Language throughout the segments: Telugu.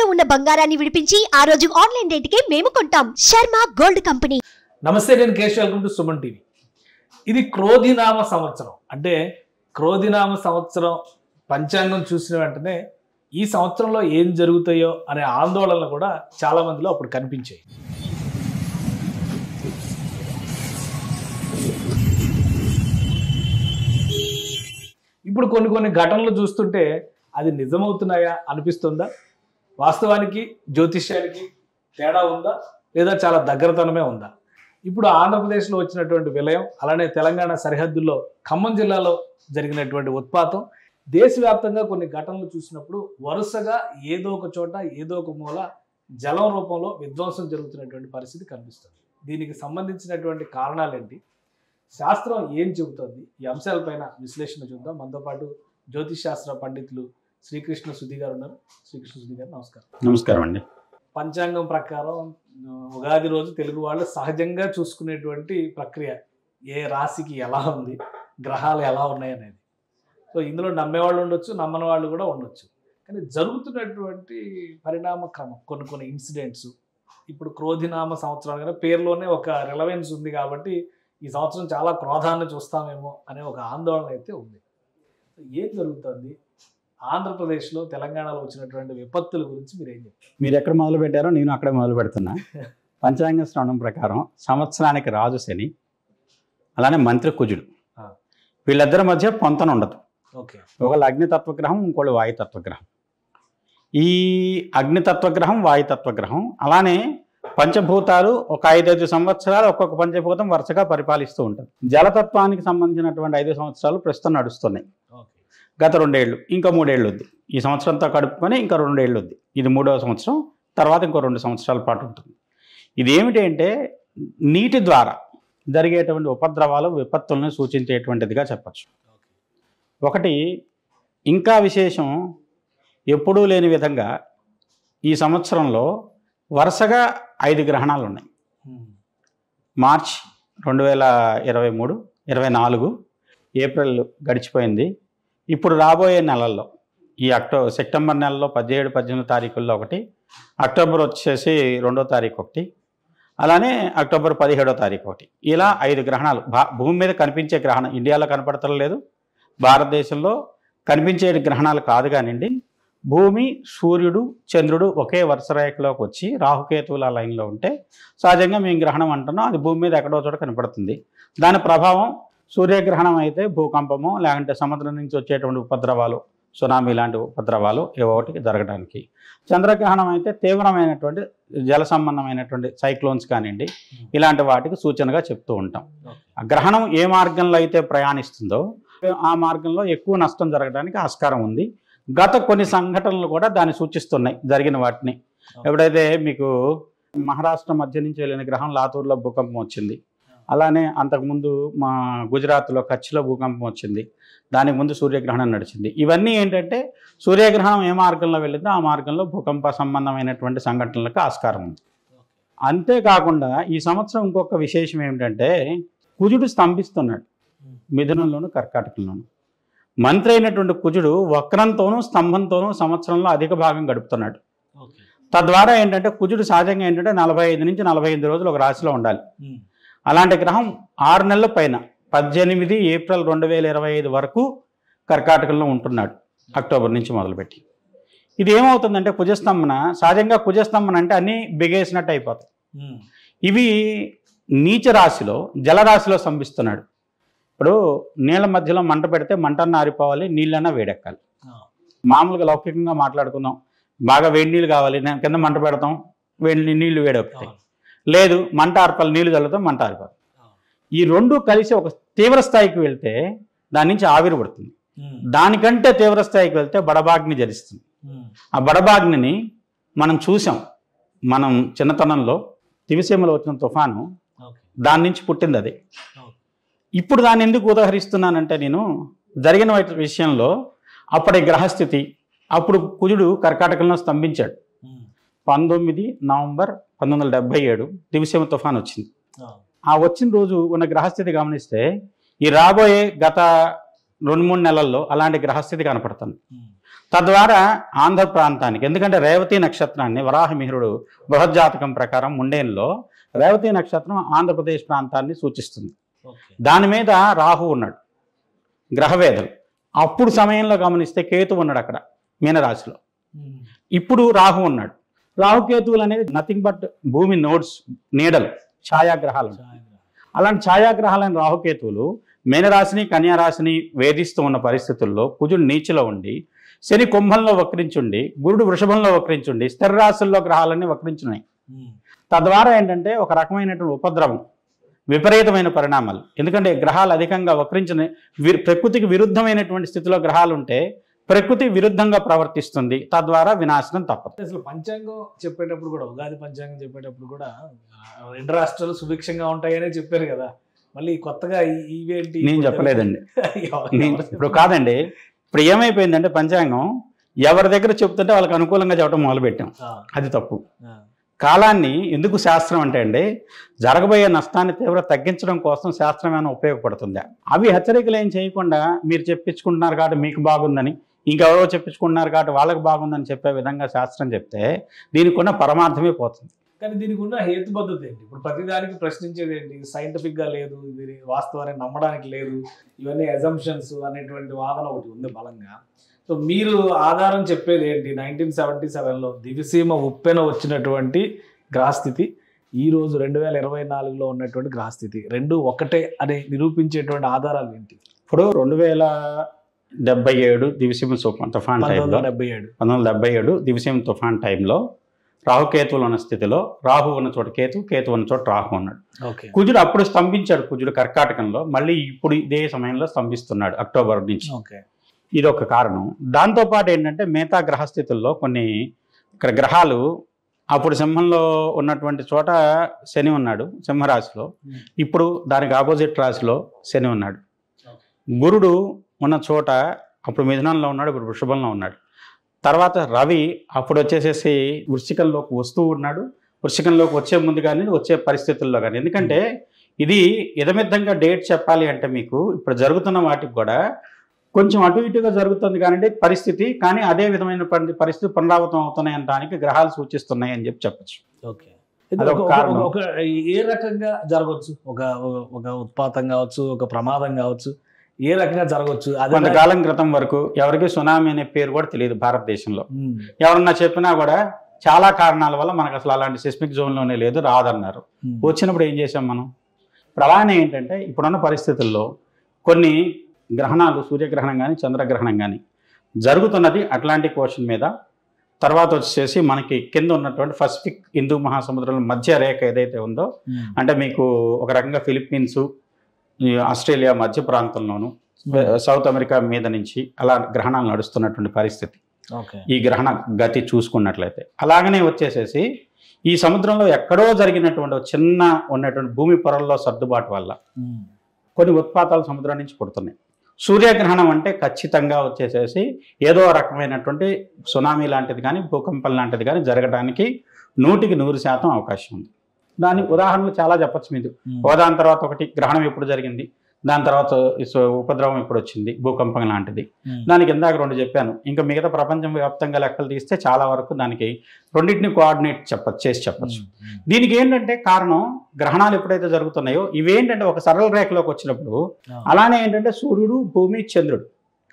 తాకట్టులో ఉన్న బంగారాన్ని విడిపించి ఆ రోజు ఆన్లైన్ రేటుకే మేము కొంటాం శర్మ గోల్డ్ కంపెనీ నమస్తే నేను Kesh welcome to Suman TV ఇది క్రోధినామ సంవత్సరం అంటే క్రోధినామ సంవత్సరం పంచాంగం చూసిన వెంటనే ఈ సంవత్సరంలో ఏం జరుగుతాయో అనే ఆందోళనలు కూడా చాలా మందిలో అప్పుడు కనిపించాయి ఇప్పుడు కొన్ని కొన్ని ఘటనలు చూస్తుంటే అది నిజమవుతున్నాయా అనిపిస్తుందా వాస్తవానికి జ్యోతిష్యానికి తేడా ఉందా లేదా చాలా దగ్గరతనమే ఉందా ఇప్పుడు ఆంధ్రప్రదేశ్లో వచ్చినటువంటి విలయం అలానే తెలంగాణ సరిహద్దుల్లో ఖమ్మం జిల్లాలో జరిగినటువంటి ఉత్పాతం దేశవ్యాప్తంగా కొన్ని ఘటనలు చూసినప్పుడు వరుసగా ఏదో ఒక చోట ఏదో ఒక మూల జలం రూపంలో విధ్వంసం జరుగుతున్నటువంటి పరిస్థితి కనిపిస్తుంది దీనికి సంబంధించినటువంటి కారణాలేంటి శాస్త్రం ఏం చెబుతోంది ఈ అంశాలపైన విశ్లేషణ చూద్దాం మనతో పాటు జ్యోతిష్ శాస్త్ర పండితులు శ్రీకృష్ణ సుధి గారు ఉన్నారు శ్రీకృష్ణ సుధి గారు నమస్కారం నమస్కారం అండి పంచాంగం ప్రకారం ఆ, ఉగాది రోజు తెలుగు వాళ్ళు సహజంగా చూసుకునేటువంటి ప్రక్రియ ఏ రాశికి ఎలా ఉంది గ్రహాలు ఎలా ఉన్నాయి అనేది సో ఇందులో నమ్మేవాళ్ళు ఉండొచ్చు నమ్మని వాళ్ళు కూడా ఉండొచ్చు కానీ జరుగుతున్నటువంటి పరిణామ క్రమం కొన్ని కొన్ని ఇన్సిడెంట్స్ ఇప్పుడు క్రోధినామ సంవత్సరం కదా పేరులోనే ఒక రిలవెన్స్ ఉంది కాబట్టి ఈ సంవత్సరం చాలా క్రోధాన్ని చూస్తామేమో అనే ఒక ఆందోళన అయితే ఉంది ఏం జరుగుతుంది ఆంధ్రప్రదేశ్లో తెలంగాణలో వచ్చినటువంటి విపత్తుల గురించి మీరు ఏం చెప్తారు మీరు ఎక్కడ మొదలు పెట్టారో నేను అక్కడే మొదలు పెడుతున్నా పంచాంగ శ్రవణం ప్రకారం సంవత్సరానికి రాజు శని అలానే మంత్రి కుజుడు ఆ. వీళ్ళిద్దరి మధ్య పొంతన ఉండదు ఓకే ఒకళ్ళు అగ్నితత్వగ్రహం ఇంకోళ్ళు వాయుతత్వగ్రహం ఈ అగ్నితత్వగ్రహం వాయుతత్వగ్రహం అలానే పంచభూతాలు ఒక ఐదైదు సంవత్సరాలు ఒక్కొక్క పంచభూతం వరుసగా పరిపాలిస్తూ ఉంటుంది జలతత్వానికి సంబంధించినటువంటి ఐదు సంవత్సరాలు ప్రస్తుతం నడుస్తున్నాయి ఓకే గత రెండేళ్ళు ఇంకా మూడేళ్ళు ఉంది ఈ సంవత్సరంతో కడుపుకొని ఇంకా రెండేళ్ళు ఉంది ఇది మూడవ సంవత్సరం తర్వాత ఇంకో రెండు సంవత్సరాల పాటు ఉంటుంది ఇది ఏమిటి అంటే నీటి ద్వారా జరిగేటువంటి ఉపద్రవాలు విపత్తులను సూచించేటువంటిదిగా చెప్పచ్చు ఒకటి ఇంకా విశేషం ఎప్పుడూ లేని విధంగా ఈ సంవత్సరంలో వరుసగా ఐదు గ్రహణాలు ఉన్నాయి మార్చ్ రెండు వేల ఇరవై మూడు ఇరవై నాలుగు ఏప్రిల్ గడిచిపోయింది ఇప్పుడు రాబోయే నెలల్లో ఈ అక్టో సెప్టెంబర్ నెలలో పదిహేడు పద్దెనిమిది తారీఖుల్లో ఒకటి అక్టోబర్ వచ్చేసి రెండో తారీఖు ఒకటి అలానే అక్టోబర్ పదిహేడో తారీఖు ఒకటి ఇలా ఐదు గ్రహణాలు భా భూమి మీద కనిపించే గ్రహణం ఇండియాలో కనపడటం లేదు భారతదేశంలో కనిపించే గ్రహణాలు కాదు కానివ్వండి భూమి సూర్యుడు చంద్రుడు ఒకే వరుస రేఖలోకి వచ్చి రాహుకేతువుల లైన్లో ఉంటే సహజంగా మేము గ్రహణం అంటున్నాం అది భూమి మీద ఎక్కడో చోట కనపడుతుంది దాని ప్రభావం సూర్యగ్రహణం అయితే భూకంపము లేకుంటే సముద్రం నుంచి వచ్చేటువంటి ఉపద్రవాలు సునామీ లాంటి ఉపద్రవాలు ఏవో ఒకటి జరగడానికి చంద్రగ్రహణం అయితే తీవ్రమైనటువంటి జల సంబంధమైనటువంటి సైక్లోన్స్ కానివ్వండి ఇలాంటి వాటికి సూచనగా చెప్తూ ఉంటాం ఆ గ్రహణం ఏ మార్గంలో అయితే ప్రయాణిస్తుందో ఆ మార్గంలో ఎక్కువ నష్టం జరగడానికి ఆస్కారం ఉంది గత కొన్ని సంఘటనలు కూడా దాన్ని సూచిస్తున్నాయి జరిగిన వాటిని ఎప్పుడైతే మీకు మహారాష్ట్ర మధ్య నుంచి వెళ్ళిన గ్రహం లాతూర్లో భూకంపం వచ్చింది అలానే అంతకుముందు మా గుజరాత్లో కచ్లో భూకంపం వచ్చింది దానికి ముందు సూర్యగ్రహణం నడిచింది ఇవన్నీ ఏంటంటే సూర్యగ్రహణం ఏ మార్గంలో వెళ్ళిందో ఆ మార్గంలో భూకంప సంబంధమైనటువంటి సంఘటనలకు ఆస్కారం ఉంది అంతేకాకుండా ఈ సంవత్సరం ఇంకొక విశేషం ఏమిటంటే కుజుడు స్తంభిస్తున్నాడు మిథునంలోను కర్కాటకంలోను మంత్రి అయినటువంటి కుజుడు వక్రంతోనూ స్తంభంతోనూ సంవత్సరంలో అధిక భాగం గడుపుతున్నాడు ఓకే తద్వారా ఏంటంటే కుజుడు సహజంగా ఏంటంటే నలభై ఐదు నుంచి నలభై ఎనిమిది రోజులు ఒక రాశిలో ఉండాలి అలాంటి గ్రహం ఆరు నెలల పైన పద్దెనిమిది ఏప్రిల్ రెండు వేల ఇరవై ఐదు వరకు కర్కాటకంలో ఉంటున్నాడు అక్టోబర్ నుంచి మొదలుపెట్టి ఇది ఏమవుతుందంటే కుజస్తంభన సహజంగా కుజస్తంభన అంటే అన్నీ బిగేసినట్టు అయిపోతాయి ఇవి నీచ రాశిలో జలరాశిలో స్తంభిస్తున్నాడు ఇప్పుడు నీళ్ళ మధ్యలో మంట పెడితే మంటన్న ఆరిపోవాలి నీళ్ళన్నా వేడెక్కాలి మామూలుగా లౌకికంగా మాట్లాడుకుందాం బాగా వేడి నీళ్ళు కావాలి నేను కింద మంట పెడతాం వేడి నీళ్ళు వేడెక్కుతాయి లేదు మంట ఆర్పాలి నీళ్లు చల్లుతాం మంట ఆరిపోతుంది ఈ రెండు కలిసి ఒక తీవ్ర స్థాయికి వెళ్తే దాని నుంచి ఆవిరి పడుతుంది దానికంటే తీవ్ర స్థాయికి వెళ్తే బడబాగ్ని జరిస్తుంది ఆ బడబాగ్నిని మనం చూసాం మనం చిన్నతనంలో దివిసీమలో వచ్చిన తుఫాను దాని నుంచి పుట్టింది అది ఇప్పుడు దాన్ని ఎందుకు ఉదాహరిస్తున్నానంటే నేను జరిగిన వాటి విషయంలో అప్పటి గ్రహస్థితి అప్పుడు కుజుడు కర్కాటకంలో స్తంభించాడు పంతొమ్మిది నవంబర్ పంతొమ్మిది వందల డెబ్బై ఏడు దివిసీమ తుఫాన్ వచ్చింది ఆ వచ్చిన రోజు ఉన్న గ్రహస్థితి గమనిస్తే ఈ రాబోయే గత రెండు మూడు నెలల్లో అలాంటి గ్రహస్థితి కనపడుతుంది తద్వారా ఆంధ్ర ప్రాంతానికి ఎందుకంటే రేవతి నక్షత్రాన్ని వరాహమిహిరుడు బృహజ్జాతకం ప్రకారం ముండేన్లో రేవతి నక్షత్రం ఆంధ్రప్రదేశ్ ప్రాంతాన్ని సూచిస్తుంది ఓకే దాని మీద రాహు ఉన్నాడు గ్రహవేదలు అప్పుడు సమయంలో గమనిస్తే కేతు ఉన్నాడు అక్కడ మీనరాశిలో ఇప్పుడు రాహు ఉన్నాడు రాహుకేతువులు అనేది నథింగ్ బట్ భూమి నోడ్స్ నీడలు ఛాయాగ్రహాలు అలాంటి ఛాయాగ్రహాలైన రాహుకేతువులు మీనరాశిని కన్యారాశిని వేధిస్తూ ఉన్న పరిస్థితుల్లో కుజుడు నీచిలో ఉండి శని కుంభంలో వక్రించుండి గురుడు వృషభంలో వక్రించుండి స్థిర రాశుల్లో గ్రహాలన్నీ వక్రించున్నాయి తద్వారా ఏంటంటే ఒక రకమైనటువంటి ఉపద్రవం విపరీతమైన పరిణామాలు ఎందుకంటే గ్రహాలు అధికంగా వక్రించిన వి- ప్రకృతికి విరుద్ధమైనటువంటి స్థితిలో గ్రహాలు ఉంటే ప్రకృతి విరుద్ధంగా ప్రవర్తిస్తుంది తద్వారా వినాశనం తప్పదు అసలు పంచాంగం చెప్పేటప్పుడు కూడా ఉగాది పంచాంగం చెప్పేటప్పుడు కూడా ఆ, రెండు రాష్ట్రాలు సుభిక్షంగా ఉంటాయనే చెప్పారు కదా మళ్ళీ కొత్తగా ఈ- ఇవేంటి నేను చెప్పలేదండి ఎవరు- నేను ఎవరు ఇప్పుడు కాదండి ఇప్పుడు ఏమైపోయిందంటే పంచాంగం ఎవరి దగ్గర చెప్తుంటే వాళ్ళకి అనుకూలంగా చెప్పడం మొదలుపెట్టాం ఆ, అది తప్పు ఆ, కాలాన్ని ఎందుకు శాస్త్రం అంటే అండి జరగబోయే నష్టాన్ని తీవ్ర తగ్గించడం కోసం శాస్త్రం ఏమైనా ఉపయోగపడుతుందా అవి హెచ్చరికలు ఏం చేయకుండా మీరు చెప్పించుకుంటున్నారు కాబట్టి మీకు బాగుందని ఇంకెవరో చెప్పించుకుంటున్నారు కాబట్టి వాళ్ళకి బాగుందని చెప్పే విధంగా శాస్త్రం చెప్తే దీనికి ఉన్న పరమార్థమే పోతుంది కానీ దీనికి ఉన్న హేతుబద్ధత ఏంటి ఇప్పుడు ప్రతిదానికి ప్రశ్నించేది ఏంటి సైంటిఫిక్ గా లేదు ఇది వాస్తవాన్ని నమ్మడానికి లేదు ఇవన్నీ అజంప్షన్స్ అనేటువంటి వాదన ఒకటి ఉంది బలంగా సో మీరు ఆధారం చెప్పేది ఏంటి నైన్టీన్ సెవెంటీ సెవెన్లో దివిసీమ ఉప్పెన వచ్చినటువంటి గ్రహస్థితి ఈ రోజు రెండు వేల ఇరవై నాలుగులో ఉన్నటువంటి గ్రహస్థితి రెండు ఒకటే అని నిరూపించేటువంటి ఆధారాలు ఏంటి ఇప్పుడు రెండు వేల డెబ్బై ఏడు దివిసీమ తుఫాన్ తుఫాన్ పంతొమ్మిది టైంలో వందల డెబ్బై ఏడు పంతొమ్మిది వందల డెబ్బై ఏడు దివిసీమ తుఫాన్ టైంలో రాహుకేతువులు ఉన్న స్థితిలో రాహు ఉన్న చోట కేతు కేతు ఉన్న చోట రాహు ఉన్నాడు ఓకే కుజుడు అప్పుడు స్తంభించాడు కుజుడు కర్కాటకంలో మళ్ళీ ఇప్పుడు ఇదే సమయంలో స్తంభిస్తున్నాడు అక్టోబర్ నుంచి ఓకే ఇది ఒక కారణం దాంతోపాటు ఏంటంటే మిగతా గ్రహస్థితుల్లో కొన్ని ఇక్కడ గ్రహాలు అప్పుడు సింహంలో ఉన్నటువంటి చోట శని ఉన్నాడు సింహరాశిలో ఇప్పుడు దానికి ఆపోజిట్ రాశిలో శని ఉన్నాడు గురుడు ఉన్న చోట అప్పుడు మిథునంలో ఉన్నాడు ఇప్పుడు వృషభంలో ఉన్నాడు తర్వాత రవి అప్పుడు వచ్చేసేసి వృశ్చికంలోకి వస్తూ ఉన్నాడు వృశ్చికంలోకి వచ్చే ముందు కానీ వచ్చే పరిస్థితుల్లో కానీ ఎందుకంటే ఇది ఇదమిద్దంగా డేట్ చెప్పాలి అంటే మీకు ఇప్పుడు జరుగుతున్న వాటికి కూడా కొంచెం అటు ఇటుగా జరుగుతుంది కానీ పరిస్థితి కానీ అదే విధమైన పరి- పరిస్థితి పునరావృతం అవుతున్నాయి అనడానికి గ్రహాలు సూచిస్తున్నాయి అని చెప్పి చెప్పచ్చు ఓకే అదొక ఒక- కారణం. ఒక- ఒక ఏ రకంగా జరగవచ్చు ఒక ఒక ఉత్పాతం కావచ్చు ఒక ప్రమాదం కావచ్చు ఏ రకంగా జరగవచ్చు అదే కొంతకాలం క్రితం వరకు ఎవరికి సునామీ అనే పేరు కూడా తెలియదు భారతదేశంలో ఉమ్, ఎవరన్నా చెప్పినా కూడా చాలా కారణాల వల్ల మనకు అసలు అలాంటి సిస్మిక్ జోన్లోనే లేదు రాదన్నారు ఉమ్, వచ్చినప్పుడు ఏం చేసాం మనం ఇప్పుడు అలానే ఏంటంటే ఇప్పుడున్న పరిస్థితుల్లో కొన్ని గ్రహణాలు సూర్యగ్రహణం కానీ చంద్రగ్రహణం కానీ జరుగుతున్నది అట్లాంటిక్ ఓషన్ మీద తర్వాత వచ్చేసి మనకి కింద ఉన్నటువంటి పసిఫిక్ హిందూ మహాసముద్రం మధ్య రేఖ ఏదైతే ఉందో ఉమ్, అంటే మీకు ఒక రకంగా ఫిలిప్పీన్స్ ఈ ఆస్ట్రేలియా మధ్య ప్రాంతంలోను సౌత్ అమెరికా మీద నుంచి అలా గ్రహణాలు నడుస్తున్నటువంటి పరిస్థితి ఓకే ఈ గ్రహణ గతి చూసుకున్నట్లయితే అలాగనే వచ్చేసేసి ఈ సముద్రంలో ఎక్కడో జరిగినటువంటి ఒక చిన్న ఉన్నటువంటి భూమి పొరల్లో సర్దుబాటు వల్ల ఉమ్, కొన్ని ఉత్పాతాలు సముద్రం నుంచి పుడుతున్నాయి సూర్యగ్రహణం అంటే ఖచ్చితంగా వచ్చేసేసి ఏదో రకమైనటువంటి సునామీ లాంటిది కానీ భూకంపం లాంటిది కానీ జరగడానికి నూటికి నూరు శాతం అవకాశం ఉంది దాని ఉదాహరణలు చాలా చెప్పచ్చు మీరు ఉమ్, ఒకదాని తర్వాత ఒకటి గ్రహణం ఎప్పుడు జరిగింది దాని తర్వాత ఈ సు- ఉపద్రవం ఎప్పుడు వచ్చింది భూకంపం లాంటిది ఉమ్, దానికి ఇందాక రెండు చెప్పాను ఇంకా మిగతా ప్రపంచం వ్యాప్తంగా లెక్కలు తీస్తే చాలా వరకు దానికి రెండింటిని కోఆర్డినేట్ చెప్ప చేసి చెప్పచ్చు ఉమ్, ఉమ్, దీనికి ఏంటంటే కారణం గ్రహణాలు ఎప్పుడైతే జరుగుతున్నాయో ఇవేంటంటే ఒక సరళ రేఖలోకి వచ్చినప్పుడు ఆ, అలానే ఏంటంటే సూర్యుడు భూమి చంద్రుడు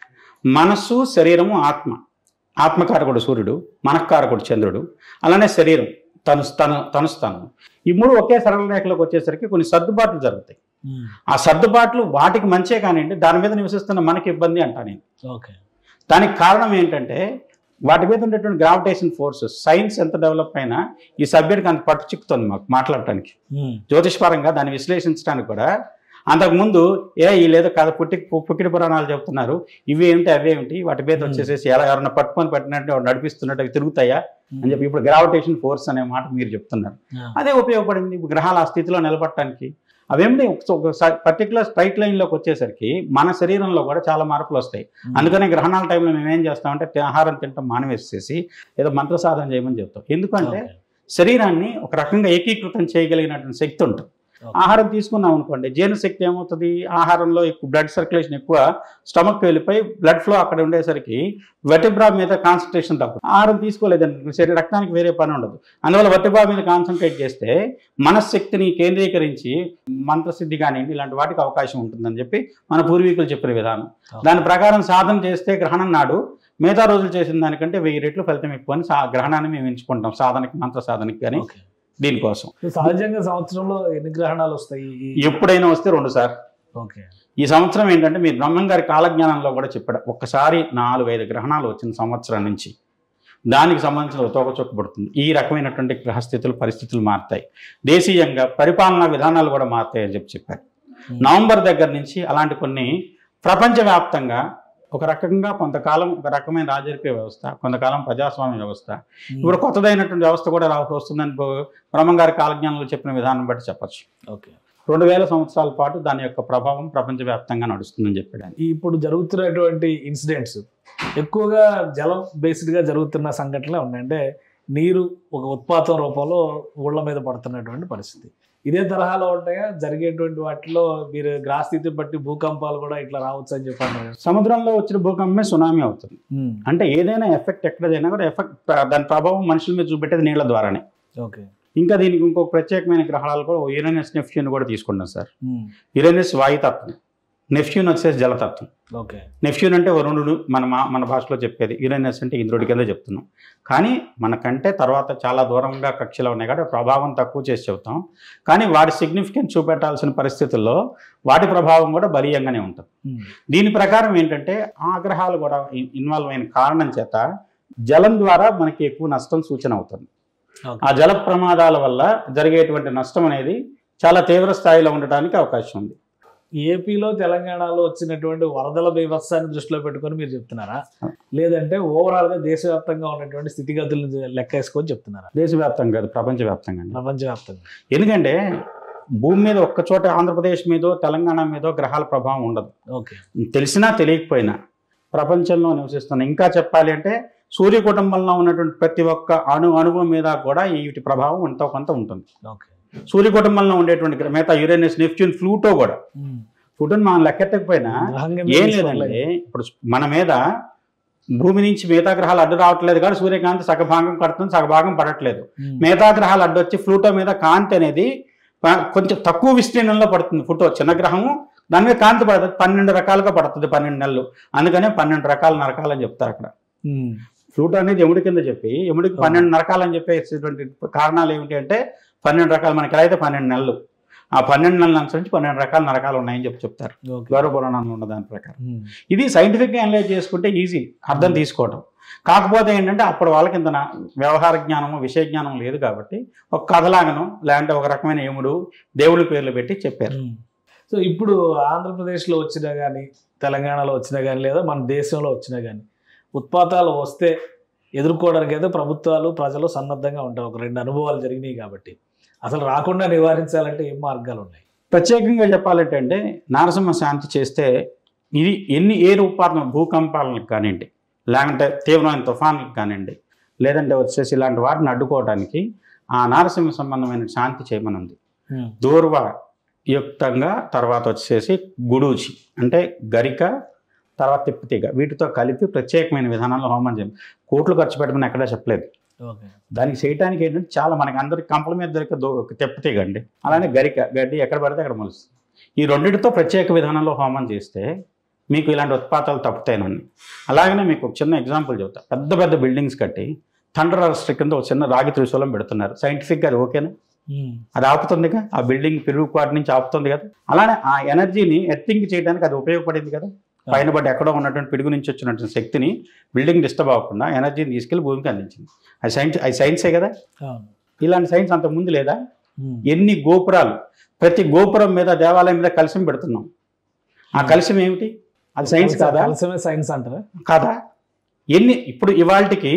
మనస్సు శరీరము ఆత్మ ఆత్మకారకుడు సూర్యుడు మనఃకారకుడు చంద్రుడు అలానే శరీరం తను తను తనుస్తాను ఈ మూడు ఒకే సరళ రేఖలోకి వచ్చేసరికి కొన్ని సర్దుబాట్లు జరుగుతాయి ఉమ్, ఆ సర్దుబాట్లు వాటికి మంచే కానివ్వండి దాని మీద నివసిస్తున్న మనకి ఇబ్బంది అంటా నేను ఓకే దానికి కారణం ఏంటంటే వాటి మీద ఉండేటువంటి గ్రావిటేషన్ ఫోర్సెస్ సైన్స్ ఎంత డెవలప్ అయినా ఈ సబ్జెక్ట్కి అంత పట్టు చిక్కుతుంది మాకు మాట్లాడటానికి ఉమ్, జ్యోతిష్పరంగా దాన్ని విశ్లేషించడానికి కూడా అంతకుముందు ఏ ఈ లేదో కాదు పుట్టి పుక్కిడి పురాణాలు చెప్తున్నారు ఇవి ఏమిటి అవి ఏమిటి వాటి మీద Hmm. వచ్చేసేసి ఎలా ఎవరన్నా పట్టుకొని పట్టినట్టు ఎవరు నడిపిస్తున్నట్టు అవి తిరుగుతాయా అని చెప్పి ఇప్పుడు గ్రావిటేషన్ ఫోర్స్ అనే మాట మీరు చెప్తున్నారు ఆ, అదే ఉపయోగపడింది ఇప్పుడు గ్రహాలు ఆ స్థితిలో నిలబడటానికి అవేమిటి ఒక పర్టికులర్ స్ట్రైట్ లైన్లోకి వచ్చేసరికి మన శరీరంలో కూడా చాలా మార్పులు వస్తాయి ఉమ్, అందుకనే గ్రహణాల టైంలో మేము ఏం చేస్తామంటే తి- ఆహారం తింటాం మానవేసేసి ఏదో మంత్ర సాధన చేయమని చెప్తాం ఎందుకంటే ఓకే. శరీరాన్ని ఒక రకంగా ఏకీకృతం చేయగలిగినటువంటి శక్తి ఉంటుంది ఆహారం తీసుకున్నాం అనుకోండి జీర్ణశక్తి ఏమవుతుంది ఆహారంలో ఎక్కువ బ్లడ్ సర్క్యులేషన్ ఎక్కువ స్టమక్ వెళ్ళిపోయి బ్లడ్ ఫ్లో అక్కడ ఉండేసరికి వెటిబ్రా మీద కాన్సన్ట్రేషన్ తక్కువ ఆహారం తీసుకోలేదండి శరీర రక్తానికి వేరే పని ఉండదు అందువల్ల వెటిబ్రా మీద కాన్సన్ట్రేట్ చేస్తే మనశ్శక్తిని కేంద్రీకరించి మంత్రసిద్ధి కానివ్వండి ఇలాంటి వాటికి అవకాశం ఉంటుందని చెప్పి మన పూర్వీకులు చెప్పిన విధానం దాని ప్రకారం సాధన చేస్తే గ్రహణం నాడు మిగతా రోజులు చేసిన దానికంటే వెయ్యి రెట్లు ఫలితం ఎక్కువ అని సా- గ్రహణాన్ని మేము ఎంచుకుంటాం సాధనకి మంత్ర సాధనకి కానీ ఓకే. దీనికోసం సహజంగా సంవత్సరంలో ఎన్ని గ్రహణాలు వస్తాయి ఈ- ఎప్పుడైనా వస్తే రెండు సార్ ఓకే ఈ సంవత్సరం ఏంటంటే మీరు బ్రహ్మం గారి కాలజ్ఞానంలో కూడా చెప్పాడు ఒక్కసారి నాలుగు ఐదు గ్రహణాలు వచ్చిన సంవత్సరం నుంచి దానికి సంబంధించిన తోకచొక్క పడుతుంది ఈ రకమైనటువంటి గ్రహస్థితులు పరిస్థితులు మారుతాయి దేశీయంగా పరిపాలనా విధానాలు కూడా మారుతాయి అని చెప్పి చెప్పారు నవంబర్ దగ్గర నుంచి అలాంటి కొన్ని ప్రపంచవ్యాప్తంగా ఒక రకంగా కొంతకాలం ఒక రకమైన రాజకీయ వ్యవస్థ కొంతకాలం ప్రజాస్వామ్య వ్యవస్థ ఇప్పుడు కొత్తదైనటువంటి వ్యవస్థ కూడా రా వస్తుందని బో- బ్రహ్మం గారి కాలజ్ఞానంలో చెప్పిన విధానం బట్టి చెప్పచ్చు ఓకే రెండు వేల సంవత్సరాల పాటు దాని యొక్క ప్రభావం ప్రపంచవ్యాప్తంగా నడుస్తుందని చెప్పాడు ఆయన. ఈ ఇప్పుడు జరుగుతున్నటువంటి ఇన్సిడెంట్స్ ఎక్కువగా జలం బేస్డ్ గా జరుగుతున్న సంఘటనలే ఉన్నాయి అంటే నీరు ఒక ఉత్పాతం రూపంలో ఊళ్ళ మీద పడుతున్నటువంటి పరిస్థితి ఇదే తరహాలో ఉంటాయా జరిగేటువంటి వాటిలో మీరు గ్రహస్థితిని బట్టి భూకంపాలు కూడా ఇట్లా రావచ్చు అని చెప్పాను సముద్రంలో వచ్చిన భూకంపమే సునామీ అవుతుంది అంటే ఏదైనా ఎఫెక్ట్ ఎక్కడైనా కూడా ఎఫెక్ట్ దాని ప్రభావం మనుషుల మీద చూపెట్టేది నీళ్ళ ద్వారానే ఓకే ఇంకా దీనికి ఇంకొక ప్రత్యేకమైన గ్రహాలు కూడా యురేనస్ నెఫ్ట్యూన్ కూడా తీసుకుంటాం సార్ యురేనస్ వాయుతత్వం నెఫ్ట్యూన్ వచ్చేసి జలతత్వం ఓకే నెఫ్ట్యూన్ అంటే వరుణుడు మన మా- మన భాషలో చెప్పేది యురేనస్ అంటే ఇంద్రుడి కింద చెప్తున్నాం కానీ మనకంటే తర్వాత చాలా దూరంగా కక్షలు ఉన్నాయి కాబట్టి ప్రభావం తక్కువ చేసి చెబుతాం కానీ వాటి సిగ్నిఫికెన్స్ చూపెట్టాల్సిన పరిస్థితుల్లో వాటి ప్రభావం కూడా బలీయంగానే ఉంటుంది దీని ప్రకారం ఏంటంటే ఆ గ్రహాలు కూడా ఇ- ఇన్వాల్వ్ అయిన కారణం చేత జలం ద్వారా మనకి ఎక్కువ నష్టం సూచన అవుతుంది ఆ జల ప్రమాదాల వల్ల జరిగేటువంటి నష్టం అనేది చాలా తీవ్ర స్థాయిలో ఉండటానికి అవకాశం ఉంది ఏపీలో తెలంగాణలో వచ్చినటువంటి వరదల బీభత్సాన్ని దృష్టిలో పెట్టుకొని మీరు చెప్తున్నారా లేదంటే ఓవరాల్ గా దేశవ్యాప్తంగా ఉన్నటువంటి స్థితిగతులను లెక్క వేసుకొని చెప్తున్నారా దేశవ్యాప్తంగా కాదు ప్రపంచవ్యాప్తంగా అండి. ప్రపంచవ్యాప్తంగా ఎందుకంటే భూమి మీద ఒక్క చోట ఆంధ్రప్రదేశ్ మీదో తెలంగాణ మీదో గ్రహాల ప్రభావం ఉండదు ఓకే తెలిసినా తెలియకపోయినా ప్రపంచంలో నివసిస్తున్న ఇంకా చెప్పాలి అంటే సూర్య కుటుంబంలో ఉన్నటువంటి ప్రతి ఒక్క అణు అణువు మీద కూడా వీటి ప్రభావం ఎంతో కొంత ఉంటుంది ఓకే సూర్య కుటుంబంలో ఉండేటువంటి గ్రహ- మిగతా యురేనస్ నెప్ట్యూన్ ఫ్లూటో కూడా ఫ్లూటోని మనం లెక్కెత్తకపోయినా గ్రహంగా ఏం తీసుకోలేదు. లేదండి ఇప్పుడు మన మీద భూమి నుంచి మిగతా గ్రహాలు అడ్డు రావట్లేదు కానీ సూర్యకాంతి సగభాగం పడుతుంది సగభాగం పడట్లేదు ఉమ్. మిగతా గ్రహాలు అడ్డు వచ్చి ఫ్లూటో మీద కాంతి అనేది ప- కొంచెం తక్కువ విస్తీర్ణంలో పడుతుంది ఫ్లూటో చిన్న గ్రహము దాని మీద కాంతి పడుతుంది పన్నెండు రకాలుగా పడుతుంది పన్నెండు నెలలు అందుకనే పన్నెండు రకాల నరకాలు అని చెప్తారు అక్కడ ఉమ్. ఫ్లూటో అనేది ఎముడి కింద చెప్పి ఎముడికి అవును. పన్నెండు నరకాలు అని చెప్పేటువంటి కారణాలు ఏమిటి అంటే పన్నెండు రకాలు మనకి ఎలా అయితే పన్నెండు నెలలు ఆ పన్నెండు నెలల అనుసరించి పన్నెండు రకాల నరకాలు ఉన్నాయని చెప్పి చెప్తారు ఓకే. గౌరవ పురాణంలో ఉన్న దాని ప్రకారం ఉమ్. ఇది సైంటిఫిక్గా అనలైజ్ చేసుకుంటే ఈజీ అర్థం తీసుకోవటం కాకపోతే ఏంటంటే అప్పుడు వాళ్ళకి ఇంత నా- వ్యవహార జ్ఞానము విషయ జ్ఞానం లేదు కాబట్టి ఒక కథలాగను లేదంటే ఒక రకమైన యముడు దేవుడి పేర్లు పెట్టి చెప్పారు ఉమ్. సో ఇప్పుడు ఆంధ్రప్రదేశ్లో వచ్చినా కానీ తెలంగాణలో వచ్చినా కానీ లేదా మన దేశంలో వచ్చినా కానీ ఉత్పాతాలు వస్తే ఎదుర్కోవడానికి అయితే ప్రభుత్వాలు ప్రజలు సన్నద్ధంగా ఉంటారు ఒక రెండు అనుభవాలు జరిగినాయి కాబట్టి అసలు రాకుండా నివారించాలంటే ఏం మార్గాలు ఉన్నాయి ప్రత్యేకంగా చెప్పాలంటే అంటే నారసింహ శాంతి చేస్తే ఇది ఎన్ని ఏ రూపాత్మ భూకంపాలకు కానివ్వండి లేదంటే తీవ్రమైన తుఫాన్లకు కానివ్వండి లేదంటే వచ్చేసి ఇలాంటి వాటిని అడ్డుకోవడానికి ఆ నారసింహ సంబంధమైన శాంతి చేయమని ఉంది దూర్వ యుక్తంగా తర్వాత వచ్చేసి గుడూచి అంటే గరిక తర్వాత తిప్పతీగ వీటితో కలిపి ప్రత్యేకమైన విధానంలో హోమం చేయం కోట్లు ఖర్చు పెట్టమని ఎక్కడా చెప్పలేదు ఓకే దానికి చేయడానికి ఏంటంటే చాలా మనకి అందరికి కంపల మీద దొరికే దో తెప్పతీగ అండి అలానే గరిక గడ్డి ఎక్కడ పడితే అక్కడ మొలుస్తుంది ఈ రెండింటితో ప్రత్యేక విధానంలో హోమం చేస్తే మీకు ఇలాంటి ఉత్పాతాలు తప్పుతాయనండి అలాగనే మీకు ఒక చిన్న ఎగ్జాంపుల్ చెబుతా పెద్ద పెద్ద బిల్డింగ్స్ కట్టి థండర్ అరెస్ట్ కింద ఒక చిన్న రాగి త్రిశూలం పెడుతున్నారు సైంటిఫిక్గా అది ఓకేనా అది ఆపుతుందిగా ఆ బిల్డింగ్ పిరుగుపాటి నుంచి ఆపుతుంది కదా అలానే ఆ ఎనర్జీని ఎర్తింగ్ చేయడానికి అది ఉపయోగపడింది కదా పైన పడి ఎక్కడో ఉన్నటువంటి పిడుగు నుంచి వచ్చినటువంటి శక్తిని బిల్డింగ్ డిస్టర్బ్ అవ్వకుండా ఎనర్జీని తీసుకెళ్లి భూమికి అందించింది అది సైన్స్ అది సైన్సే కదా అవును. ఇలాంటి సైన్స్ అంత ముందు లేదా ఉమ్. ఎన్ని గోపురాలు ప్రతి గోపురం మీద దేవాలయం మీద కలిసి పెడుతున్నాం ఆ కలిసి ఏమిటి అది సైన్స్ కాదా కలసమే సైన్స్ అంటారా కాదా ఎన్ని ఇప్పుడు ఇవాళకి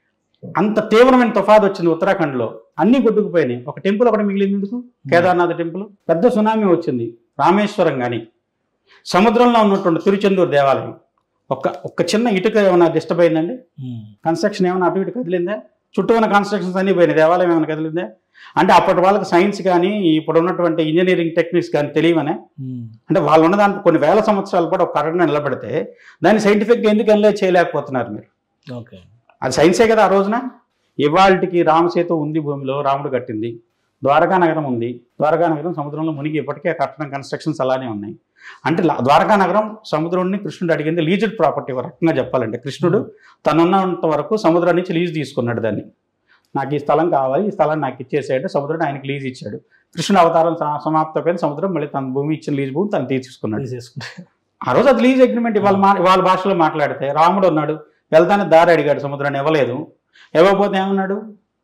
అంత తీవ్రమైన తుఫాదు వచ్చింది ఉత్తరాఖండ్లో అన్ని కొట్టుకుపోయినాయి ఒక టెంపుల్ ఒకటి మిగిలింది ఎందుకు కేదార్నాథ్ టెంపుల్ పెద్ద సునామీ వచ్చింది రామేశ్వరం కానీ సముద్రంలో ఉన్నటువంటి తిరుచెందూరు దేవాలయం ఒక్క ఒక్క చిన్న ఇటుక ఏమైనా డిస్టర్బ్ అయిందండి ఉమ్. కన్స్ట్రక్షన్ ఏమైనా అటు ఇటు కదిలిందా చుట్టూ ఉన్న కన్స్ట్రక్షన్స్ అన్నీ పోయినాయి దేవాలయం ఏమైనా కదిలిందా అంటే అప్పటి వాళ్ళకి సైన్స్ కానీ ఇప్పుడు ఉన్నటువంటి ఇంజనీరింగ్ టెక్నిక్స్ కానీ తెలియవనే అంటే వాళ్ళు ఉన్న దాంట్లో కొన్ని వేల సంవత్సరాలు కూడా ఒక కరెంట్ నిలబెడితే దాన్ని సైంటిఫిక్గా ఎందుకు అనలైజ్ చేయలేకపోతున్నారు మీరు ఓకే అది సైన్సే కదా ఆ రోజున ఇవాళకి రామసేతు ఉంది భూమిలో రాముడు కట్టింది ద్వారకా నగరం ఉంది ద్వారకా నగరం సముద్రంలో మునిగి ఇప్పటికే ఆ కట్టడం కన్స్ట్రక్షన్స్ అలానే ఉన్నాయి అంటే లా- ద్వారకా నగరం సముద్రుడిని కృష్ణుడు అడిగింది లీజెడ్ ప్రాపర్టీ ఒక రకంగా చెప్పాలంటే కృష్ణుడు తనున్నంత వరకు సముద్రం నుంచి లీజ్ తీసుకున్నాడు దాన్ని నాకు ఈ స్థలం కావాలి ఈ స్థలాన్ని నాకు ఇచ్చేసాడు సముద్రుడు ఆయనకి లీజ్ ఇచ్చాడు కృష్ణుడు అవతారం స- సమాప్తమైన సముద్రం మళ్ళీ తన భూమి ఇచ్చిన లీజ్ భూమి తను తీసుకున్నాడు తీసేసుకుంటే ఆ రోజు అది లీజ్ అగ్రిమెంట్ ఇవాళ మా వాళ్ళ భాషలో మాట్లాడితే రాముడు ఉన్నాడు వెళ్తానే దారి అడిగాడు సముద్రాన్ని ఇవ్వలేదు ఇవ్వకపోతే ఏమన్నాడు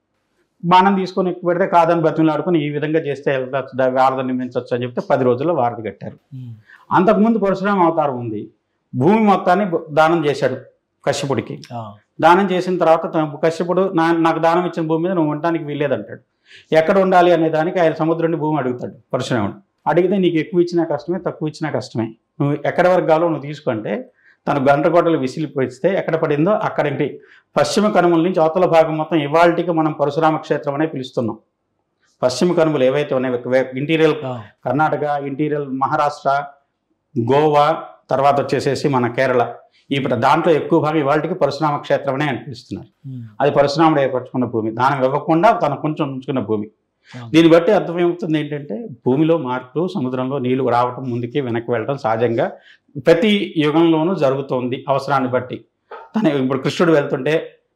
బాణం తీసుకొని ఎక్కువ పెడితే కాదని బతిమలాడుకొని ఈ విధంగా చేస్తే వెళ్ళచ్చు దా- వారధి నిర్మించవచ్చు అని చెప్తే పది రోజుల్లో వారధి కట్టారు అంతకుముందు పరశురామ అవతారం ఉంది భూమి మొత్తాన్ని బ- దానం చేశాడు కశ్యపుడికి ఆ, దానం చేసిన తర్వాత తన- కశ్యపుడు నా నాకు దానం ఇచ్చిన భూమి మీద నువ్వు ఉండడానికి వీల్లేదంటాడు ఎక్కడ ఉండాలి అనే దానికి ఆయన సముద్రుడిని భూమి అడుగుతాడు పరశురాముడు అడిగితే నీకు ఎక్కువ ఇచ్చినా కష్టమే తక్కువ ఇచ్చినా కష్టమే నువ్వు ఎక్కడ వరకు కావాలో నువ్వు తీసుకుంటే తను గంటకోటలు విసిలిపోయిస్తే ఎక్కడ పడిందో అక్కడికి పశ్చిమ కనుమల నుంచి అవతల భాగం మొత్తం ఇవాళకి మనం పరశురామ క్షేత్రం అనే పిలుస్తున్నాం పశ్చిమ కనుమలు ఏవైతే ఉన్నాయో ఇంటీరియల్ ఆ, కర్ణాటక ఇంటీరియల్ మహారాష్ట్ర గోవా తర్వాత వచ్చేసేసి మన కేరళ ఇప్పుడు దాంట్లో ఎక్కువ భాగం ఇవాళకి పరశురామ క్షేత్రం అనే అనిపిస్తున్నారు ఉమ్, అది పరశురాముడు ఏర్పరచుకున్న భూమి దానం ఇవ్వకుండా తను కొంచెం ఉంచుకున్న భూమి అవును. దీన్ని బట్టి అర్థం ఏమవుతుంది ఏంటంటే భూమిలో మార్పులు సముద్రంలో నీళ్లు రావటం ముందుకి వెనక్కి వెళ్ళటం సహజంగా ప్రతి యుగంలోనూ జరుగుతోంది అవసరాన్ని బట్టి తన ఇప్పుడు కృష్ణుడు వెళ్తుంటే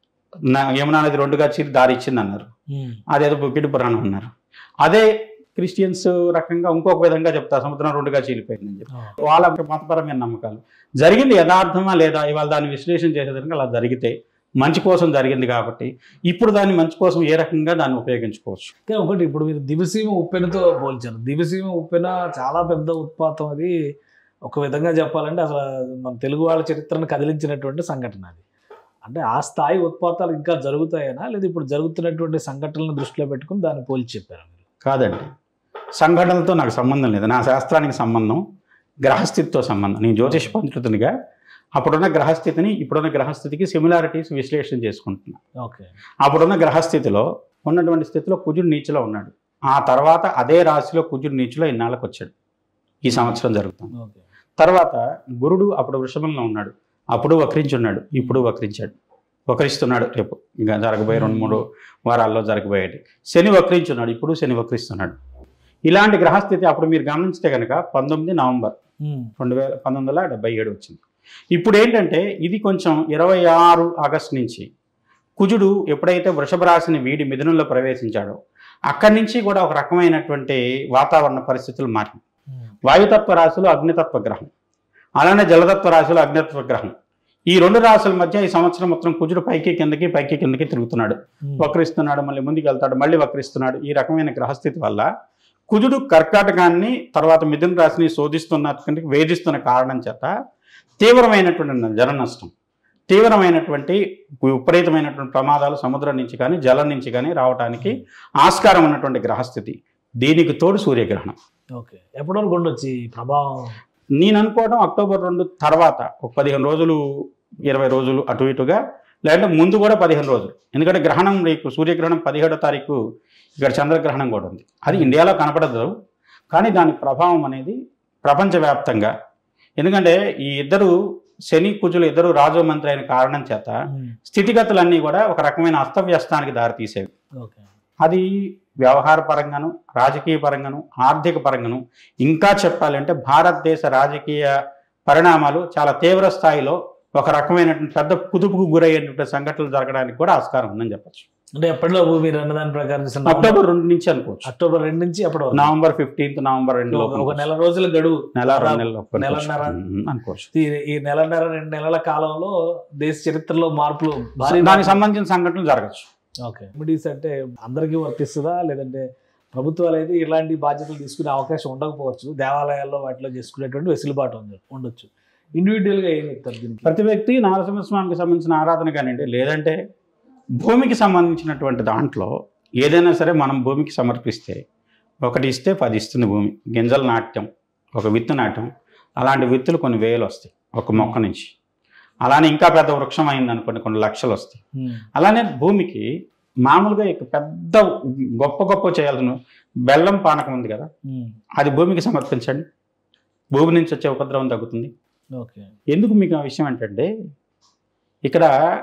నా యమునా నది రెండుగా చీరి దారి ఇచ్చింది అన్నారు ఉమ్, అదేదో బుక్కిటి పురాణం అన్నారు అదే క్రిస్టియన్స్ రకంగా ఇంకొక విధంగా చెప్తారు సముద్రం రెండుగా చీలిపోయిందని చెప్పి ఆ, వాళ్ళ మతపరమైన నమ్మకాలు జరిగింది యథార్థమా లేదా ఇవాళ దాన్ని విశ్లేషణ చేసేదానికి అలా జరిగితే మంచి కోసం జరిగింది కాబట్టి ఇప్పుడు దాన్ని మంచి కోసం ఏ రకంగా దాన్ని ఉపయోగించుకోవచ్చు కానీ ఒకటి ఇప్పుడు మీరు దివిసీమ ఉప్పెనతో పోల్చారు దివిసీమ ఉప్పెన చాలా పెద్ద ఉత్పాతం అది ఒక విధంగా చెప్పాలంటే అసలు మన తెలుగు వాళ్ళ చరిత్రను కదిలించినటువంటి సంఘటన అది అంటే ఆ స్థాయి ఉత్పాతాలు ఇంకా జరుగుతాయనా లేదా ఇప్పుడు జరుగుతున్నటువంటి సంఘటనలను దృష్టిలో పెట్టుకుని దాన్ని పోల్చి చెప్పారు మీరు కాదండి సంఘటనలతో నాకు సంబంధం లేదు నా శాస్త్రానికి సంబంధం గ్రహస్థితితో సంబంధం నేను జ్యోతిష పండితునిగా అప్పుడున్న గ్రహస్థితిని ఇప్పుడున్న గ్రహస్థితికి సిమిలారిటీస్ విశ్లేషణ చేసుకుంటున్నాను ఓకే అప్పుడున్న గ్రహస్థితిలో ఉన్నటువంటి స్థితిలో కుజుడు నీచులో ఉన్నాడు ఆ తర్వాత అదే రాశిలో కుజుడు నీచులో ఇన్నాళ్ళకి వచ్చాడు ఈ సంవత్సరం జరుగుతుంది ఓకే తర్వాత గురుడు అప్పుడు వృషభంలో ఉన్నాడు అప్పుడు వక్రించున్నాడు ఇప్పుడు వక్రించాడు వక్రిస్తున్నాడు రేపు ఇంకా జరగబోయే రెండు మూడు వారాల్లో జరగబోయేటి శని వక్రించున్నాడు ఇప్పుడు శని వక్రిస్తున్నాడు ఇలాంటి గ్రహస్థితి అప్పుడు మీరు గమనించితే కనుక పంతొమ్మిది నవంబర్ ఉమ్, రెండు వేల పంతొమ్మిది వందల డెబ్బై ఏడు వచ్చింది ఇప్పుడు ఏంటంటే ఇది కొంచెం ఇరవై ఆరు ఆగస్టు నుంచి కుజుడు ఎప్పుడైతే వృషభ రాశిని వీడి మిథునంలో ప్రవేశించాడో అక్కడి నుంచి కూడా ఒక రకమైనటువంటి వాతావరణ పరిస్థితులు మారింది ఉమ్, వాయుతత్వ రాశులు అగ్నితత్వ గ్రహం అలానే జలతత్వ రాశులు అగ్నితత్వ గ్రహం ఈ రెండు రాశుల మధ్య ఈ సంవత్సరం మొత్తం కుజుడు పైకి కిందకి పైకి కిందకి తిరుగుతున్నాడు ఉమ్, వక్రిస్తున్నాడు మళ్ళీ ముందుకు వెళ్తాడు మళ్ళీ వక్రిస్తున్నాడు ఈ రకమైన గ్రహస్థితి వల్ల కుజుడు కర్కాటకాన్ని తర్వాత మిథున రాశిని శోధిస్తున్న వేధిస్తున్న కారణం చేత తీవ్రమైనటువంటి జన నష్టం తీవ్రమైనటువంటి విపరీతమైనటువంటి ప్రమాదాలు సముద్రం నుంచి కానీ జలం నుంచి కానీ రావడానికి ఆస్కారం ఉన్నటువంటి గ్రహస్థితి దీనికి తోడు సూర్యగ్రహణం ఓకే ఎప్పటి వరకు ఉండొచ్చు ఈ ప్రభావం నేను అనుకోవడం అక్టోబర్ రెండు తర్వాత ఒక పదిహేను రోజులు ఇరవై రోజులు అటు ఇటుగా లేదంటే ముందు కూడా పదిహేను రోజులు ఎందుకంటే గ్రహణం రేపు సూర్యగ్రహణం పదిహేడో తారీఖు ఇక్కడ చంద్రగ్రహణం కూడా ఉంది అది ఇండియాలో కనపడదు కానీ దాని ప్రభావం అనేది ప్రపంచవ్యాప్తంగా ఎందుకంటే ఈ ఇద్దరు శని కుజులు ఇద్దరు రాజు మంత్రి అయిన కారణం చేత ఉమ్, స్థితిగతులన్నీ కూడా ఒక రకమైన అస్తవ్యస్తానికి దారితీసేవి ఓకే అది వ్యవహార పరంగాను రాజకీయ పరంగాను ఆర్థిక పరంగాను ఇంకా చెప్పాలంటే భారతదేశ రాజకీయ పరిణామాలు చాలా తీవ్ర స్థాయిలో ఒక రకమైనటువంటి పెద్ద కుదుపుకు గురయ్యేటువంటి సంఘటనలు జరగడానికి కూడా ఆస్కారం ఉందని చెప్పచ్చు అంటే ఎప్పటిలోపు మీరు అన్న దాని ప్రకారం చూస్తే నవంబర్- అక్టోబర్ రెండు నుంచి అనుకోవచ్చు అక్టోబర్ రెండు నుంచి అప్పటి వరకు నవంబర్ ఫిఫ్టీన్త్ నవంబర్ రెండు ఒక- ఒక నెల రోజుల గడువు నెల రెండు నెలలు అనుకోవచ్చు. నెలన్నర. ఉమ్, అనుకోవచ్చు ఈ ఈ నెలన్నర రెండు నెలల కాలంలో దేశ చరిత్రలో మార్పులు భారీ దానికి సంబంధించిన సంఘటనలు జరగచ్చు ఓకే రెమెడీస్ అంటే అందరికీ వర్తిస్తుందా లేదంటే ప్రభుత్వాలు అయితే ఇలాంటి బాధ్యతలు తీసుకునే అవకాశం ఉండకపోవచ్చు దేవాలయాల్లో వాటిలో చేసుకునేటువంటి వెసులుబాటు ఉంది ఉండొచ్చు ఇండివిజువల్ గా ఏం చెప్తారు దీనికి ప్రతి వ్యక్తి నారసింహస్వామికి సంబంధించిన ఆరాధన కానివ్వండి లేదంటే భూమికి సంబంధించినటువంటి దాంట్లో ఏదైనా సరే మనం భూమికి సమర్పిస్తే ఒకటి ఇస్తే పది ఇస్తుంది భూమి గింజల నాట్యం ఒక విత్తు నాట్యం అలాంటి విత్తులు కొన్ని వేలు వస్తాయి ఒక మొక్క నుంచి అలానే ఇంకా పెద్ద వృక్షం అయింది అనుకోండి కొన్ని లక్షలు వస్తాయి ఉమ్, అలానే భూమికి మామూలుగా ఇక పెద్ద గొప్ప గొప్ప చేయాల్సిన బెల్లం పానకం ఉంది కదా ఉమ్. అది భూమికి సమర్పించండి భూమి నుంచి వచ్చే ఉపద్రవం తగ్గుతుంది ఓకే ఎందుకు మీకు ఆ విషయం ఏంటంటే ఇక్కడ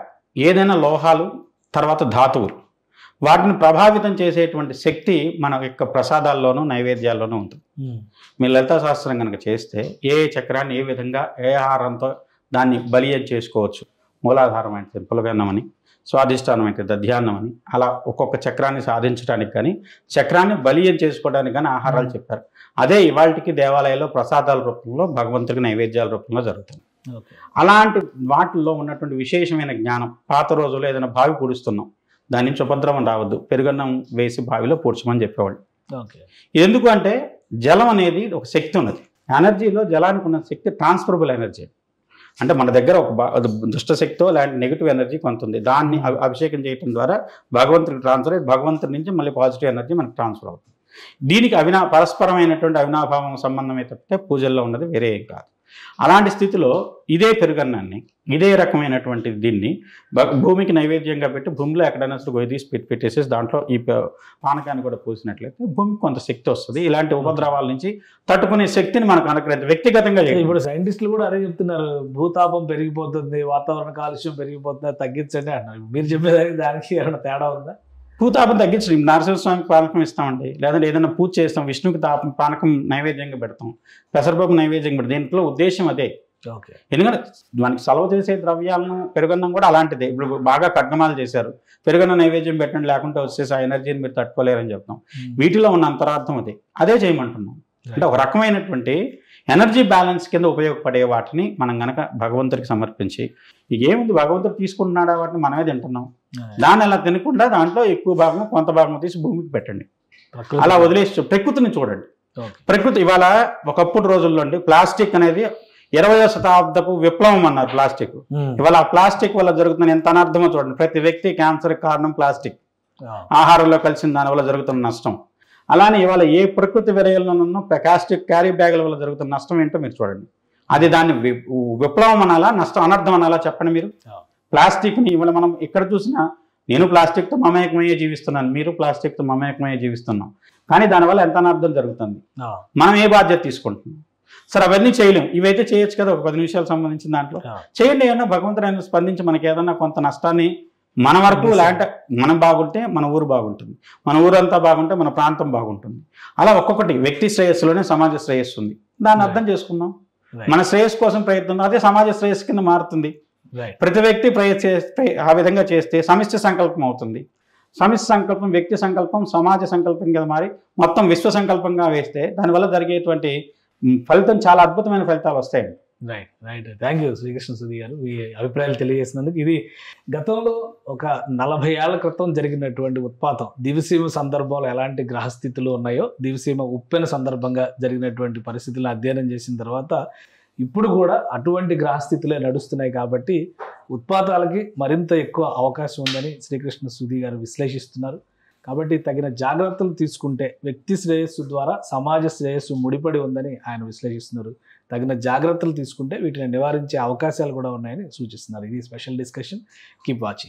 ఏదైనా లోహాలు తర్వాత ధాతువులు వాటిని ప్రభావితం చేసేటువంటి శక్తి మన యొక్క ప్రసాదాల్లోనూ నైవేద్యాల్లోనూ ఉంటుంది ఉమ్. మీ లలితా శాస్త్రం కనుక చేస్తే ఏ ఏ చక్రాన్ని ఏ విధంగా ఏ ఆహారంతో దాన్ని బలియం చేసుకోవచ్చు మూలాధారం అయితే పులగన్నం అని స్వాధిష్టానం అయితే దధ్యాన్నం అని అలా ఒక్కొక్క చక్రాన్ని సాధించడానికి కానీ చక్రాన్ని బలియం చేసుకోవడానికి కానీ ఆహారాలు చెప్పారు అదే ఇవాళకి దేవాలయంలో ప్రసాదాల రూపంలో భగవంతుడికి నైవేద్యాల రూపంలో జరుగుతుంది ఓకే అలాంటి వాటిల్లో ఉన్నటువంటి విశేషమైన జ్ఞానం పాత రోజుల్లో ఏదైనా బావి పూడుస్తున్నాం దాని నుంచి ఉపద్రవం రావద్దు పెరుగన్నం వేసి బావిలో పూడ్చమని చెప్పేవాళ్ళు ఓకే ఎందుకు అంటే జలం అనేది ఒక శక్తి ఉన్నది ఎనర్జీలో జలానికి ఉన్న శక్తి ట్రాన్స్ఫరబుల్ ఎనర్జీ అంటే మన దగ్గర ఒక బా- అది దుష్ట శక్తో లాంటి నెగిటివ్ ఎనర్జీ కొంత ఉంది దాన్ని అభి- అభిషేకం చేయడం ద్వారా భగవంతుడికి ట్రాన్స్ఫర్ అయ్యి భగవంతుడి నుంచి మళ్ళీ పాజిటివ్ ఎనర్జీ మనకి ట్రాన్స్ఫర్ అవుతుంది దీనికి అవినా పరస్పరమైనటువంటి అవినాభావం సంబంధమే తప్పితే పూజల్లో ఉన్నది వేరే ఏం కాదు అలాంటి స్థితిలో ఇదే పెరుగన్నాన్ని ఇదే రకమైనటువంటి దీన్ని భ- భూమికి నైవేద్యంగా పెట్టి భూమిలో ఎక్కడైనా సరే గొయ్యి తీసి పెట్టి పెట్టేసేసి దాంట్లో ఈ ప- పానకాన్ని కూడా పూసినట్లయితే భూమికి కొంత శక్తి వస్తుంది ఇలాంటి ఉపద్రవాల నుంచి తట్టుకునే శక్తిని మనకు అనుగ్రహించి వ్యక్తిగతంగా చేయాలి. ఇప్పుడు సైంటిస్టులు కూడా అదే చెప్తున్నారు భూతాపం పెరిగిపోతుంది వాతావరణ కాలుష్యం పెరిగిపోతుంది అది తగ్గించండి అంటున్నారు మీరు చెప్పేదానికి దానికి ఏమైనా తేడా ఉందా భూతాపం తగ్గించడం నరసింహస్వామికి పానకం ఇస్తామండి లేదంటే ఏదైనా పూజ చేస్తాం విష్ణుకి తాపం పానకం నైవేద్యంగా పెడతాం పెసరపప్పు నైవేద్యంగా పెడతాం దీంట్లో ఉద్దేశం అదే ఓకే ఎందుకంటే మనకి సలవ చేసే ద్రవ్యాలను పెరుగన్నం కూడా అలాంటిదే ఇప్పుడు బాగా ఖడ్గమాలు చేశారు పెరుగన్న నైవేద్యం పెట్టండి లేకుంటే వచ్చేసి ఆ ఎనర్జీని మీరు తట్టుకోలేరని చెప్తాం వీటిలో ఉన్న అంతరార్థం అదే అదే చేయమంటున్నాం అంటే ఒక రకమైనటువంటి ఎనర్జీ బ్యాలెన్స్ కింద ఉపయోగపడే వాటిని మనం గనక భగవంతుడికి సమర్పించి ఇక ఏముంది భగవంతుడు తీసుకుంటున్నాడా వాటిని మనమే తింటున్నాం దాన్ని అలా తినకుండా దాంట్లో ఎక్కువ భాగం కొంత భాగం తీసి భూమికి పెట్టండి అలా వదిలేసి చూ- ప్రకృతిని చూడండి ఓకే. ప్రకృతి ఇవాళ ఒకప్పుడు రోజుల్లో అండి ప్లాస్టిక్ అనేది ఇరవయో శతాబ్దపు విప్లవం అన్నారు ప్లాస్టిక్ ఇవాళ ఆ ప్లాస్టిక్ వల్ల జరుగుతున్న ఎంత అనర్థమో చూడండి ప్రతి వ్యక్తి క్యాన్సర్ కారణం ప్లాస్టిక్ ఆహారంలో కలిసిన దానివల్ల జరుగుతున్న నష్టం అలానే ఇవాళ ఏ ప్రకృతి విరయంలోనూ ప్లాస్టిక్ క్యారీ బ్యాగుల వల్ల జరుగుతున్న నష్టం ఏంటో మీరు చూడండి అది దాన్ని వి- విప్లవం అనాలా నష్టం అనర్థం అనాలా చెప్పండి మీరు ఆ. ప్లాస్టిక్ని ఇవాళ మనం ఎక్కడ చూసినా నేను ప్లాస్టిక్తో మమేకమయ్యే జీవిస్తున్నాను మీరు ప్లాస్టిక్తో మమేకమయ్యే జీవిస్తున్నాం కానీ దానివల్ల ఎంత అనర్థం జరుగుతుంది మనం ఏ బాధ్యత తీసుకుంటున్నాం సరే అవన్నీ చేయలేం ఇవైతే చేయొచ్చు కదా ఒక పది నిమిషాలకు సంబంధించిన దాంట్లో చేయండి ఏమన్నా భగవంతుడు ఆయన స్పందించి మనకి ఏదన్నా కొంత నష్టాన్ని మన వరకు లేదంటే మనం బాగుంటే మన ఊరు బాగుంటుంది మన ఊరంతా బాగుంటే మన ప్రాంతం బాగుంటుంది అలా ఒక్కొక్కటి వ్యక్తి శ్రేయస్సులోనే సమాజ శ్రేయస్సు ఉంది దాన్ని అర్థం చేసుకుందాం మన శ్రేయస్సు కోసం ప్రయత్నం అదే సమాజ శ్రేయస్సు కింద మారుతుంది రైట్ ప్రతి వ్యక్తి ప్రయ చేస్తే ఆ విధంగా చేస్తే సమిష్టి సంకల్పం అవుతుంది సమిష్టి సంకల్పం వ్యక్తి సంకల్పం సమాజ సంకల్పం కింద మారి మొత్తం విశ్వ సంకల్పంగా వేస్తే దానివల్ల జరిగేటువంటి మ్, ఫలితం చాలా అద్భుతమైన ఫలితాలు వస్తాయండి right right thank you Srikrishna Sudhi గారు మీ అభిప్రాయాలు తెలియజేసినందుకు ఇది గతంలో ఒక నలభై ఏళ్ల క్రితం జరిగినటువంటి ఉత్పాతం దివిసీమ సందర్భంలో ఎలాంటి గ్రహస్థితులు ఉన్నాయో దివిసీమ ఉప్పెన సందర్భంగా జరిగినటువంటి పరిస్థితులను అధ్యయనం చేసిన తర్వాత ఇప్పుడు కూడా అటువంటి గ్రహస్థితులే నడుస్తున్నాయి కాబట్టి ఉత్పాతాలకి మరింత ఎక్కువ అవకాశం ఉందని శ్రీకృష్ణ సుధి గారు విశ్లేషిస్తున్నారు కాబట్టి తగిన జాగ్రత్తలు తీసుకుంటే వ్యక్తి శ్రేయస్సు ద్వారా సమాజ శ్రేయస్సు ముడిపడి ఉందని ఆయన విశ్లేషిస్తున్నారు తగిన జాగ్రత్తలు తీసుకుంటే వీటిని నివారించే అవకాశాలు కూడా ఉన్నాయని సూచిస్తున్నారు ఇది స్పెషల్ డిస్కషన్ కీప్ వాచింగ్